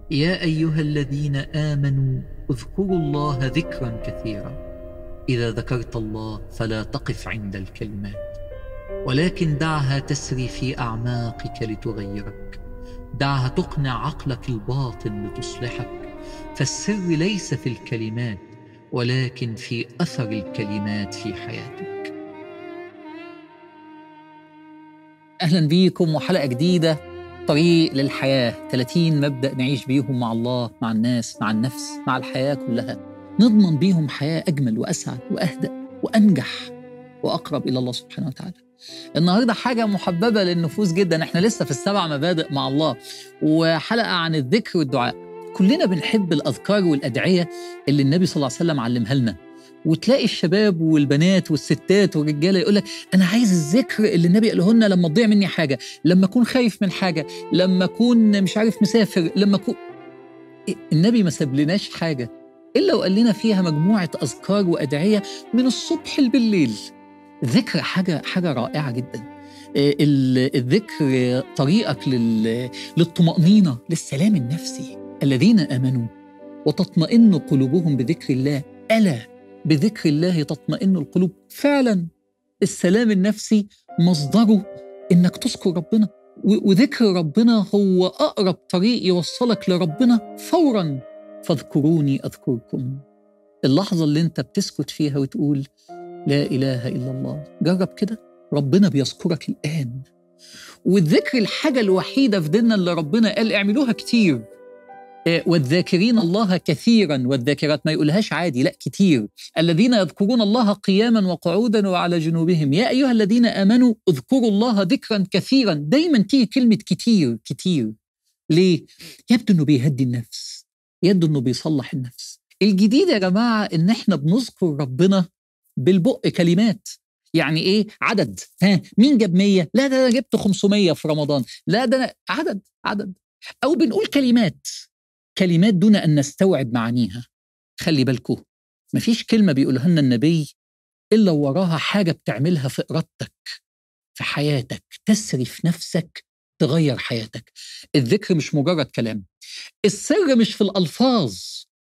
يا ايها الذين امنوا اذكروا الله ذكرا كثيرا اذا ذكرت الله فلا تقف عند الكلمات ولكن دعها تسري في اعماقك لتغيرك دعها تقنع عقلك الباطن لتصلحك فالسر ليس في الكلمات ولكن في اثر الكلمات في حياتك اهلا بيكم وحلقه جديده طريق للحياه 30 مبدا نعيش بيهم مع الله مع الناس مع النفس مع الحياه كلها نضمن بيهم حياه اجمل واسعد واهدأ وانجح واقرب الى الله سبحانه وتعالى النهارده حاجه محببه للنفوس جدا احنا لسه في السبع مبادئ مع الله وحلقه عن الذكر والدعاء كلنا بنحب الاذكار والادعيه اللي النبي صلى الله عليه وسلم علمها لنا وتلاقي الشباب والبنات والستات والرجاله يقول لك انا عايز الذكر اللي النبي قاله لنا لما تضيع مني حاجه لما اكون خايف من حاجه لما اكون مش عارف مسافر لما اكون النبي ما سابلناش حاجه الا وقال لنا فيها مجموعه اذكار وادعيه من الصبح بالليل الذكر حاجه حاجه رائعه جدا الذكر طريقك لل... للطمأنينة للسلام النفسي الذين آمنوا وتطمئن قلوبهم بذكر الله ألا بذكر الله تطمئن القلوب فعلا السلام النفسي مصدره إنك تذكر ربنا وذكر ربنا هو أقرب طريق يوصلك لربنا فورا فاذكروني أذكركم اللحظة اللي أنت بتسكت فيها وتقول لا إله إلا الله جرب كده ربنا بيذكرك الآن والذكر الحاجة الوحيدة في ديننا اللي ربنا قال اعملوها كتير والذاكرين الله كثيرا والذاكرات ما يقولهاش عادي لا كتير الذين يذكرون الله قياما وقعودا وعلى جنوبهم يا أيها الذين آمنوا اذكروا الله ذكرا كثيرا دايما تيجي كلمة كتير كتير ليه؟ يبدو أنه بيهدي النفس يبدو أنه بيصلح النفس الجديد يا جماعة إن إحنا بنذكر ربنا بالبق كلمات يعني ايه عدد ها مين جاب 100 لا ده انا جبت 500 في رمضان لا ده أنا عدد عدد او بنقول كلمات كلمات دون ان نستوعب معانيها خلي بالكم مفيش كلمه بيقولها لنا النبي الا وراها حاجه بتعملها في ارادتك في حياتك تسري في نفسك تغير حياتك الذكر مش مجرد كلام السر مش في الالفاظ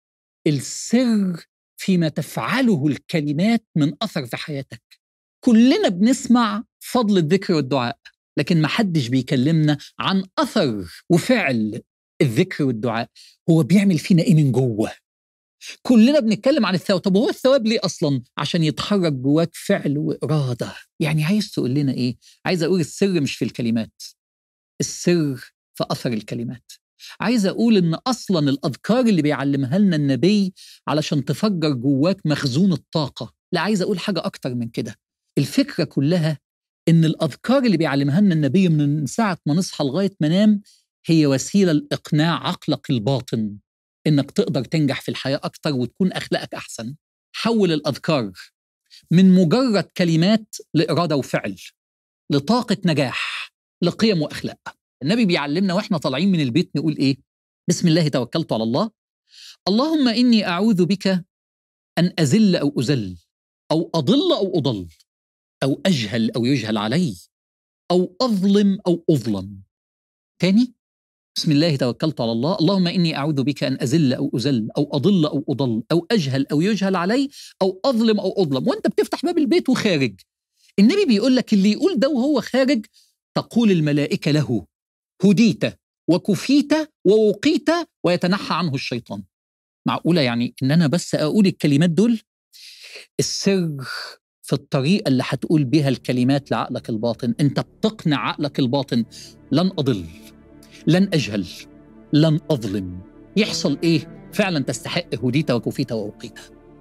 السر فيما تفعله الكلمات من اثر في حياتك كلنا بنسمع فضل الذكر والدعاء لكن ما حدش بيكلمنا عن اثر وفعل الذكر والدعاء هو بيعمل فينا ايه من جوه كلنا بنتكلم عن الثواب طب هو الثواب ليه اصلا عشان يتحرك جواك فعل واراده يعني عايز تقول لنا ايه عايز اقول السر مش في الكلمات السر في اثر الكلمات عايز اقول ان اصلا الاذكار اللي بيعلمها لنا النبي علشان تفجر جواك مخزون الطاقه لا عايز اقول حاجه اكتر من كده الفكره كلها ان الاذكار اللي بيعلمها لنا النبي من ساعه ما نصحى لغايه ما ننام هي وسيله لاقناع عقلك الباطن انك تقدر تنجح في الحياه اكتر وتكون اخلاقك احسن حول الاذكار من مجرد كلمات لاراده وفعل لطاقه نجاح لقيم واخلاق النبي بيعلمنا واحنا طالعين من البيت نقول ايه بسم الله توكلت على الله اللهم اني اعوذ بك ان ازل او ازل او اضل او اضل او اجهل او يجهل علي او اظلم او اظلم تاني بسم الله توكلت على الله اللهم اني اعوذ بك ان ازل او ازل او اضل او اضل او اجهل او يجهل علي او اظلم او اظلم وانت بتفتح باب البيت وخارج النبي بيقول لك اللي يقول ده وهو خارج تقول الملائكه له هديت وكفيت ووقيت ويتنحى عنه الشيطان معقولة يعني إن أنا بس أقول الكلمات دول السر في الطريقة اللي هتقول بها الكلمات لعقلك الباطن أنت بتقنع عقلك الباطن لن أضل لن أجهل لن أظلم يحصل إيه فعلا تستحق هديت وكفيت ووقيت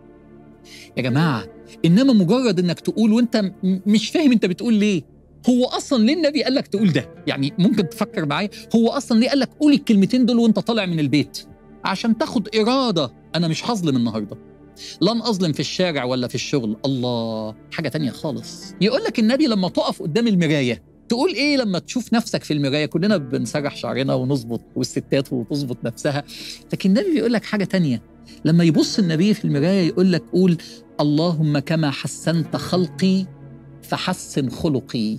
يا جماعة إنما مجرد إنك تقول وأنت مش فاهم أنت بتقول ليه هو اصلا ليه النبي قال لك تقول ده؟ يعني ممكن تفكر معايا هو اصلا ليه قال لك قول الكلمتين دول وانت طالع من البيت؟ عشان تاخد اراده انا مش هظلم النهارده. لن اظلم في الشارع ولا في الشغل، الله حاجه تانية خالص. يقول لك النبي لما تقف قدام المرايه تقول ايه لما تشوف نفسك في المرايه؟ كلنا بنسرح شعرنا ونظبط والستات وتظبط نفسها، لكن النبي بيقول لك حاجه تانية لما يبص النبي في المرايه يقول لك قول اللهم كما حسنت خلقي فحسن خلقي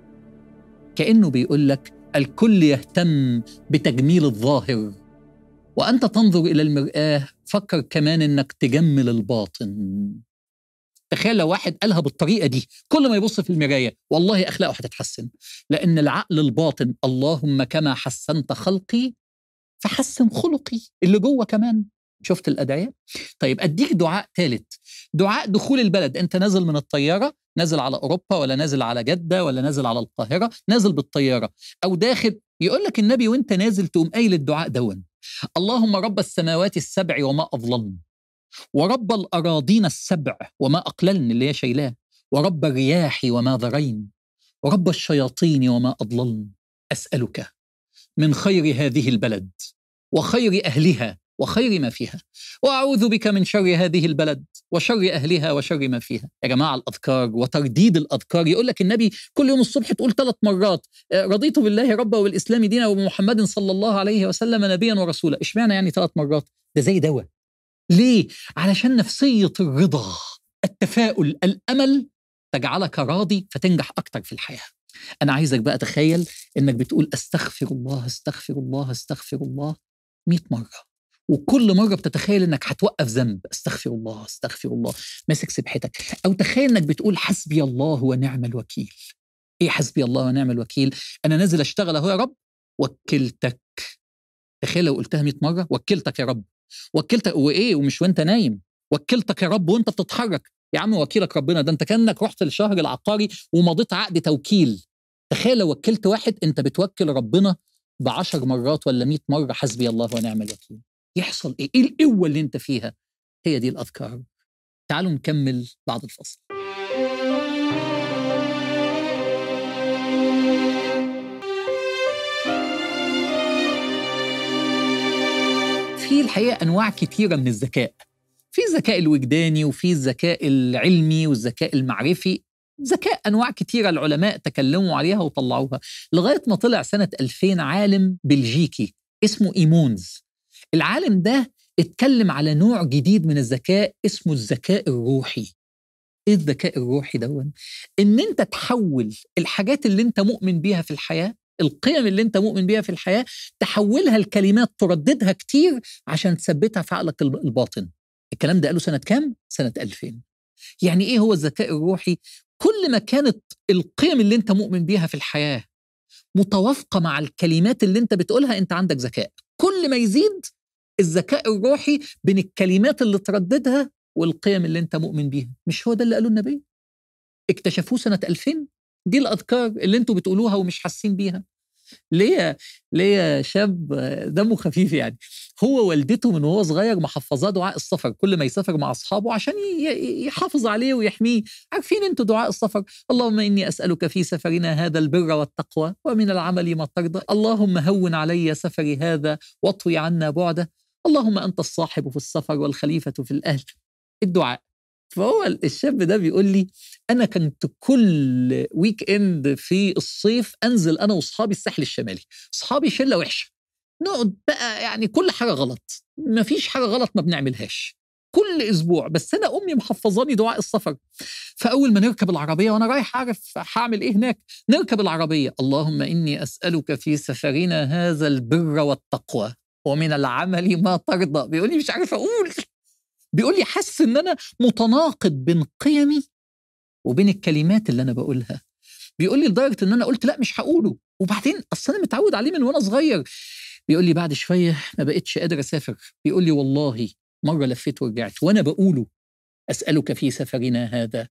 كانه بيقول لك الكل يهتم بتجميل الظاهر وأنت تنظر إلى المرآة فكر كمان إنك تجمل الباطن تخيل لو واحد قالها بالطريقة دي كل ما يبص في المراية والله أخلاقه هتتحسن لأن العقل الباطن اللهم كما حسنت خلقي فحسن خلقي اللي جوه كمان شفت الأدعية؟ طيب أديك دعاء ثالث دعاء دخول البلد أنت نازل من الطيارة نازل على أوروبا ولا نازل على جدة ولا نازل على القاهرة نازل بالطيارة أو داخل يقول لك النبي وانت نازل تقوم قايل الدعاء دون اللهم رب السماوات السبع وما أظلمن ورب الأراضين السبع وما أقللن اللي هي شيلاه ورب الرياح وما ذرين ورب الشياطين وما أضللن أسألك من خير هذه البلد وخير أهلها وخير ما فيها وأعوذ بك من شر هذه البلد وشر أهلها وشر ما فيها يا جماعة الأذكار وترديد الأذكار يقول لك النبي كل يوم الصبح تقول ثلاث مرات آه، رضيت بالله ربا وبالإسلام دينا وبمحمد صلى الله عليه وسلم نبيا ورسولا إشمعنى يعني ثلاث مرات ده زي دواء ليه؟ علشان نفسية الرضا التفاؤل الأمل تجعلك راضي فتنجح أكتر في الحياة أنا عايزك بقى تخيل إنك بتقول أستغفر الله أستغفر الله أستغفر الله 100 مرة وكل مرة بتتخيل إنك هتوقف ذنب أستغفر الله أستغفر الله ماسك سبحتك أو تخيل إنك بتقول حسبي الله ونعم الوكيل إيه حسبي الله ونعم الوكيل أنا نازل أشتغل أهو يا رب وكلتك تخيل لو قلتها 100 مرة وكلتك يا رب وكلتك وايه ومش وانت نايم وكلتك يا رب وانت بتتحرك يا عم وكيلك ربنا ده انت كانك رحت للشهر العقاري ومضيت عقد توكيل تخيل لو وكلت واحد انت بتوكل ربنا بعشر مرات ولا مئة مرة حسبي الله ونعم الوكيل يحصل ايه؟ ايه القوة اللي انت فيها؟ هي دي الأذكار تعالوا نكمل بعد الفصل في الحقيقة أنواع كتيرة من الذكاء في الذكاء الوجداني وفي الذكاء العلمي والذكاء المعرفي ذكاء أنواع كتيرة العلماء تكلموا عليها وطلعوها لغاية ما طلع سنة 2000 عالم بلجيكي اسمه إيمونز العالم ده اتكلم على نوع جديد من الذكاء اسمه الذكاء الروحي ايه الذكاء الروحي دون ان انت تحول الحاجات اللي انت مؤمن بيها في الحياه القيم اللي انت مؤمن بيها في الحياه تحولها لكلمات ترددها كتير عشان تثبتها في عقلك الباطن الكلام ده قاله سنه كام سنه 2000 يعني ايه هو الذكاء الروحي كل ما كانت القيم اللي انت مؤمن بيها في الحياه متوافقه مع الكلمات اللي انت بتقولها انت عندك ذكاء كل ما يزيد الذكاء الروحي بين الكلمات اللي ترددها والقيم اللي انت مؤمن بيها مش هو ده اللي قاله النبي اكتشفوه سنة 2000 دي الأذكار اللي انتوا بتقولوها ومش حاسين بيها ليه ليه شاب دمه خفيف يعني هو والدته من وهو صغير محفظاه دعاء السفر كل ما يسافر مع اصحابه عشان يحافظ عليه ويحميه عارفين انتوا دعاء السفر اللهم اني اسالك في سفرنا هذا البر والتقوى ومن العمل ما ترضى اللهم هون علي سفري هذا واطوي عنا بعده اللهم انت الصاحب في السفر والخليفه في الاهل الدعاء فهو الشاب ده بيقول لي انا كنت كل ويك اند في الصيف انزل انا واصحابي الساحل الشمالي اصحابي شله وحشه نقعد بقى يعني كل حاجه غلط ما فيش حاجه غلط ما بنعملهاش كل اسبوع بس انا امي محفظاني دعاء السفر فاول ما نركب العربيه وانا رايح اعرف هعمل ايه هناك نركب العربيه اللهم اني اسالك في سفرنا هذا البر والتقوى ومن العمل ما ترضى بيقول لي مش عارف اقول بيقول لي حاسس ان انا متناقض بين قيمي وبين الكلمات اللي انا بقولها بيقول لي لدرجه ان انا قلت لا مش هقوله وبعدين اصل انا متعود عليه من وانا صغير بيقول لي بعد شويه ما بقتش قادر اسافر بيقول لي والله مره لفيت ورجعت وانا بقوله اسالك في سفرنا هذا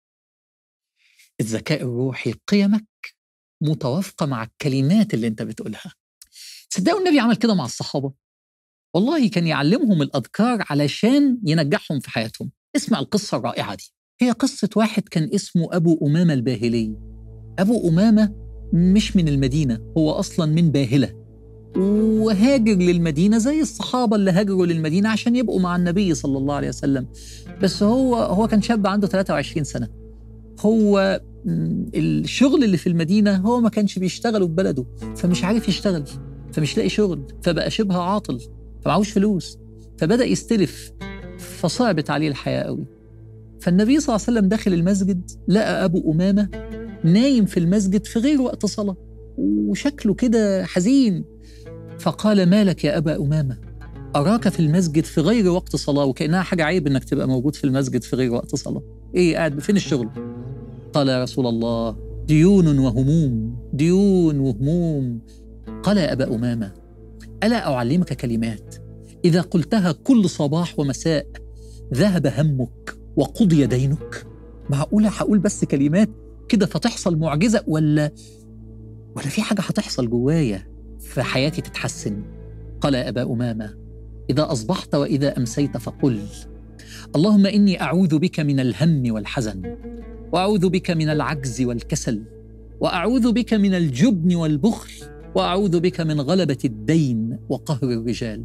الذكاء الروحي قيمك متوافقه مع الكلمات اللي انت بتقولها صدقوا النبي عمل كده مع الصحابه والله كان يعلمهم الأذكار علشان ينجحهم في حياتهم اسمع القصة الرائعة دي هي قصة واحد كان اسمه أبو أمامة الباهلي أبو أمامة مش من المدينة هو أصلا من باهلة وهاجر للمدينة زي الصحابة اللي هاجروا للمدينة عشان يبقوا مع النبي صلى الله عليه وسلم بس هو هو كان شاب عنده 23 سنة هو الشغل اللي في المدينة هو ما كانش بيشتغله في بلده فمش عارف يشتغل فمش لاقي شغل فبقى شبه عاطل فمعهوش فلوس فبدأ يستلف فصعبت عليه الحياة قوي فالنبي صلى الله عليه وسلم داخل المسجد لقى أبو أمامة نايم في المسجد في غير وقت صلاة وشكله كده حزين فقال مالك يا أبا أمامة أراك في المسجد في غير وقت صلاة وكأنها حاجة عيب إنك تبقى موجود في المسجد في غير وقت صلاة إيه قاعد فين الشغل قال يا رسول الله ديون وهموم ديون وهموم قال يا أبا أمامة ألا أعلمك كلمات إذا قلتها كل صباح ومساء ذهب همك وقضي دينك معقولة هقول بس كلمات كده فتحصل معجزة ولا ولا في حاجة هتحصل جوايا في حياتي تتحسن قال يا أبا أمامة إذا أصبحت وإذا أمسيت فقل اللهم إني أعوذ بك من الهم والحزن وأعوذ بك من العجز والكسل وأعوذ بك من الجبن والبخل وأعوذ بك من غلبة الدين وقهر الرجال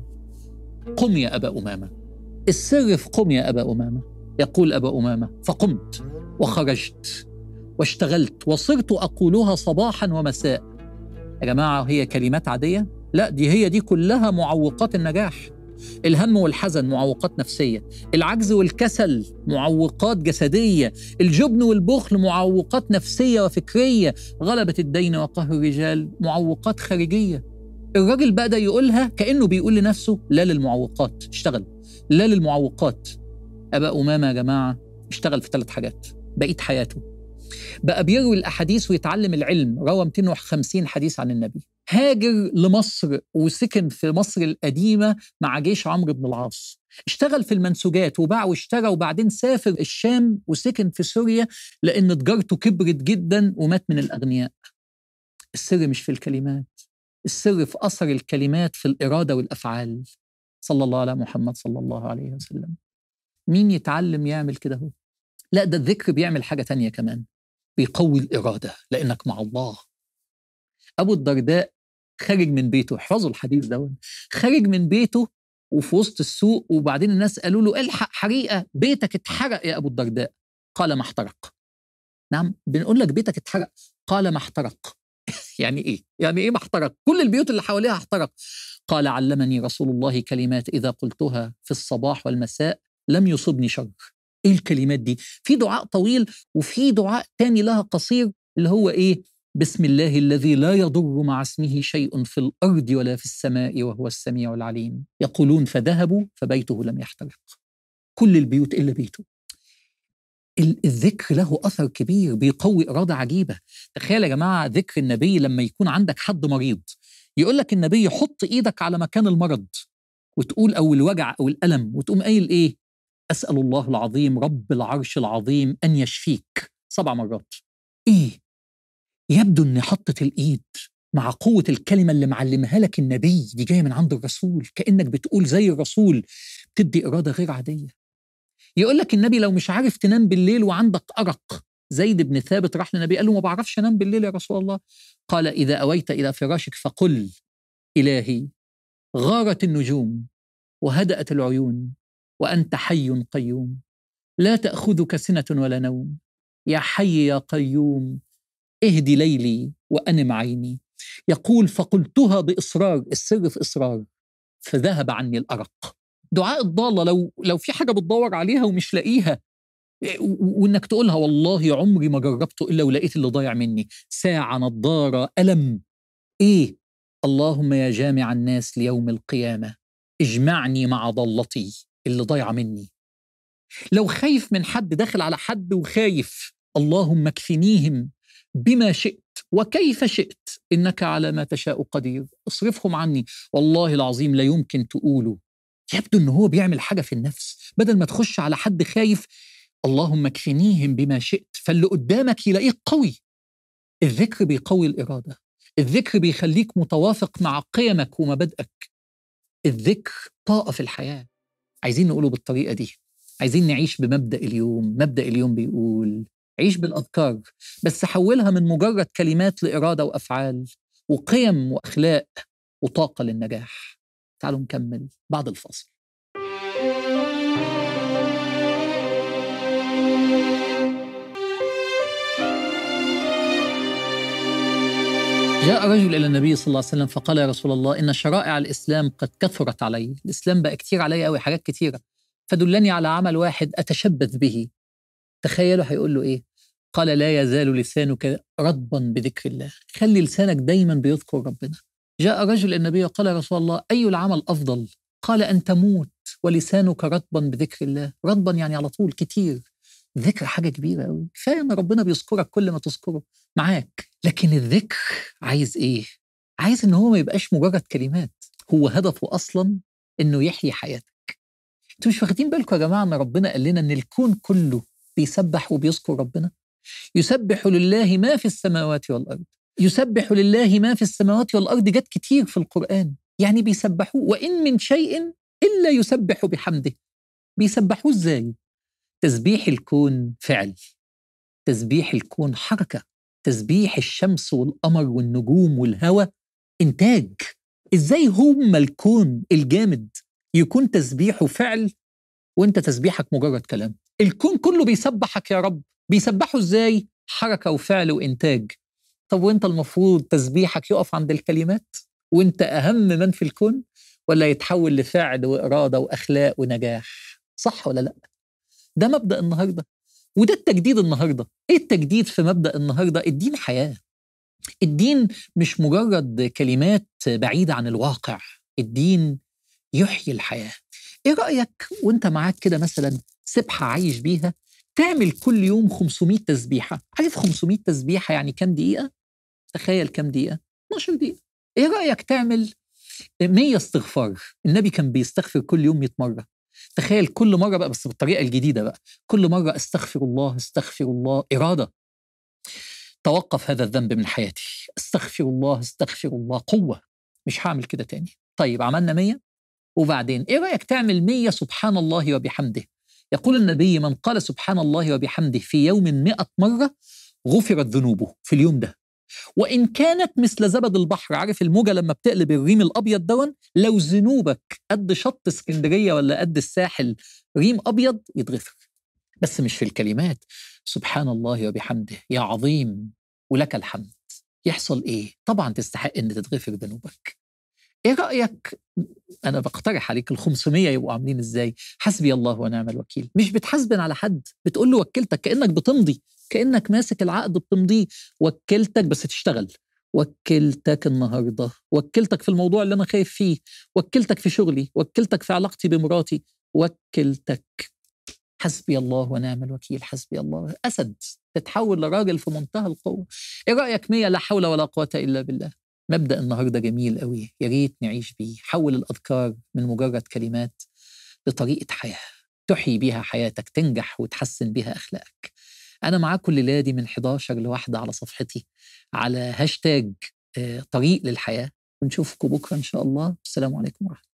قم يا أبا أمامة السر في قم يا أبا أمامة يقول أبا أمامة فقمت وخرجت واشتغلت وصرت أقولها صباحا ومساء يا جماعة هي كلمات عادية؟ لا دي هي دي كلها معوقات النجاح الهم والحزن معوقات نفسية العجز والكسل معوقات جسدية الجبن والبخل معوقات نفسية وفكرية غلبة الدين وقهر الرجال معوقات خارجية الراجل بدأ يقولها كأنه بيقول لنفسه لا للمعوقات اشتغل لا للمعوقات أبا أمامة يا جماعة اشتغل في ثلاث حاجات بقيت حياته بقى بيروي الأحاديث ويتعلم العلم روى 250 حديث عن النبي هاجر لمصر وسكن في مصر القديمة مع جيش عمرو بن العاص اشتغل في المنسوجات وباع واشترى وبعدين سافر الشام وسكن في سوريا لأن تجارته كبرت جدا ومات من الأغنياء السر مش في الكلمات السر في أثر الكلمات في الإرادة والأفعال صلى الله على محمد صلى الله عليه وسلم مين يتعلم يعمل كده هو لا ده الذكر بيعمل حاجة تانية كمان بيقوي الإرادة لأنك مع الله أبو الدرداء خارج من بيته احفظوا الحديث ده خارج من بيته وفي وسط السوق وبعدين الناس قالوا له الحق حريقة بيتك اتحرق يا أبو الدرداء قال ما احترق نعم بنقول لك بيتك اتحرق قال ما احترق يعني ايه يعني ايه ما احترق كل البيوت اللي حواليها احترق قال علمني رسول الله كلمات اذا قلتها في الصباح والمساء لم يصبني شر ايه الكلمات دي في دعاء طويل وفي دعاء تاني لها قصير اللي هو ايه بسم الله الذي لا يضر مع اسمه شيء في الارض ولا في السماء وهو السميع العليم يقولون فذهبوا فبيته لم يحترق كل البيوت الا بيته الذكر له اثر كبير بيقوي اراده عجيبه تخيل يا جماعه ذكر النبي لما يكون عندك حد مريض يقول لك النبي حط ايدك على مكان المرض وتقول او الوجع او الالم وتقوم قايل ايه اسال الله العظيم رب العرش العظيم ان يشفيك سبع مرات ايه يبدو ان حطت الايد مع قوة الكلمة اللي معلمها لك النبي دي جاية من عند الرسول كأنك بتقول زي الرسول بتدي إرادة غير عادية يقول لك النبي لو مش عارف تنام بالليل وعندك أرق زيد بن ثابت راح للنبي قال له ما بعرفش انام بالليل يا رسول الله قال اذا اويت الى فراشك فقل الهي غارت النجوم وهدات العيون وانت حي قيوم لا تاخذك سنه ولا نوم يا حي يا قيوم اهدي ليلي وانم عيني يقول فقلتها باصرار السر في اصرار فذهب عني الارق دعاء الضاله لو لو في حاجه بتدور عليها ومش لاقيها وانك تقولها والله عمري ما جربته الا ولقيت اللي ضايع مني ساعه نضاره الم ايه اللهم يا جامع الناس ليوم القيامه اجمعني مع ضالتي اللي ضايعه مني لو خايف من حد داخل على حد وخايف اللهم اكفنيهم بما شئت وكيف شئت انك على ما تشاء قدير اصرفهم عني والله العظيم لا يمكن تقوله يبدو ان هو بيعمل حاجه في النفس بدل ما تخش على حد خايف اللهم اكفنيهم بما شئت فاللي قدامك يلاقيه قوي الذكر بيقوي الإرادة الذكر بيخليك متوافق مع قيمك ومبادئك الذكر طاقة في الحياة عايزين نقوله بالطريقة دي عايزين نعيش بمبدأ اليوم مبدأ اليوم بيقول عيش بالأذكار بس حولها من مجرد كلمات لإرادة وأفعال وقيم وأخلاق وطاقة للنجاح تعالوا نكمل بعد الفاصل جاء رجل إلى النبي صلى الله عليه وسلم فقال يا رسول الله إن شرائع الإسلام قد كثرت علي الإسلام بقى كتير علي قوي حاجات كتيرة فدلني على عمل واحد أتشبث به تخيلوا هيقول له إيه قال لا يزال لسانك رطبا بذكر الله خلي لسانك دايما بيذكر ربنا جاء رجل النبي وقال يا رسول الله أي العمل أفضل قال أن تموت ولسانك رطبا بذكر الله رطبا يعني على طول كتير الذكر حاجة كبيرة قوي كفاية إن ربنا بيذكرك كل ما تذكره معاك لكن الذكر عايز إيه؟ عايز إن هو ما يبقاش مجرد كلمات هو هدفه أصلا إنه يحيي حياتك انتوا مش واخدين بالكم يا جماعة إن ربنا قال لنا إن الكون كله بيسبح وبيذكر ربنا يسبح لله ما في السماوات والأرض يسبح لله ما في السماوات والأرض جت كتير في القرآن يعني بيسبحوه وإن من شيء إلا يسبح بحمده بيسبحوه إزاي؟ تسبيح الكون فعل تسبيح الكون حركة تسبيح الشمس والقمر والنجوم والهواء إنتاج إزاي هم الكون الجامد يكون تسبيحه فعل وانت تسبيحك مجرد كلام الكون كله بيسبحك يا رب بيسبحه ازاي حركة وفعل وإنتاج طب وانت المفروض تسبيحك يقف عند الكلمات وانت أهم من في الكون ولا يتحول لفعل وإرادة وأخلاق ونجاح صح ولا لأ ده مبدأ النهاردة وده التجديد النهاردة إيه التجديد في مبدأ النهاردة الدين حياة الدين مش مجرد كلمات بعيدة عن الواقع الدين يحيي الحياة إيه رأيك وانت معاك كده مثلا سبحة عايش بيها تعمل كل يوم 500 تسبيحة عارف 500 تسبيحة يعني كام دقيقة؟ تخيل كام دقيقة؟ 12 دقيقة ايه رأيك تعمل 100 استغفار النبي كان بيستغفر كل يوم 100 مرة تخيل كل مرة بقى بس بالطريقة الجديدة بقى كل مرة استغفر الله استغفر الله إرادة توقف هذا الذنب من حياتي استغفر الله استغفر الله قوة مش هعمل كده تاني طيب عملنا 100 وبعدين ايه رأيك تعمل 100 سبحان الله وبحمده يقول النبي من قال سبحان الله وبحمده في يوم مئة مرة غفرت ذنوبه في اليوم ده وإن كانت مثل زبد البحر عارف الموجة لما بتقلب الريم الأبيض دون لو ذنوبك قد شط اسكندرية ولا قد الساحل ريم أبيض يتغفر بس مش في الكلمات سبحان الله وبحمده يا عظيم ولك الحمد يحصل إيه؟ طبعا تستحق إن تتغفر ذنوبك ايه رايك انا بقترح عليك ال 500 يبقوا عاملين ازاي حسبي الله ونعم الوكيل مش بتحاسبن على حد بتقول له وكلتك كانك بتمضي كانك ماسك العقد بتمضيه وكلتك بس تشتغل وكلتك النهارده وكلتك في الموضوع اللي انا خايف فيه وكلتك في شغلي وكلتك في علاقتي بمراتي وكلتك حسبي الله ونعم الوكيل حسبي الله اسد تتحول لراجل في منتهى القوه ايه رايك 100 لا حول ولا قوه الا بالله مبدأ النهارده جميل قوي يا ريت نعيش بيه حول الأذكار من مجرد كلمات لطريقة حياة تحيي بيها حياتك تنجح وتحسن بيها أخلاقك أنا معاكم الليلة دي من 11 لواحدة على صفحتي على هاشتاج طريق للحياة ونشوفكم بكرة إن شاء الله السلام عليكم ورحمة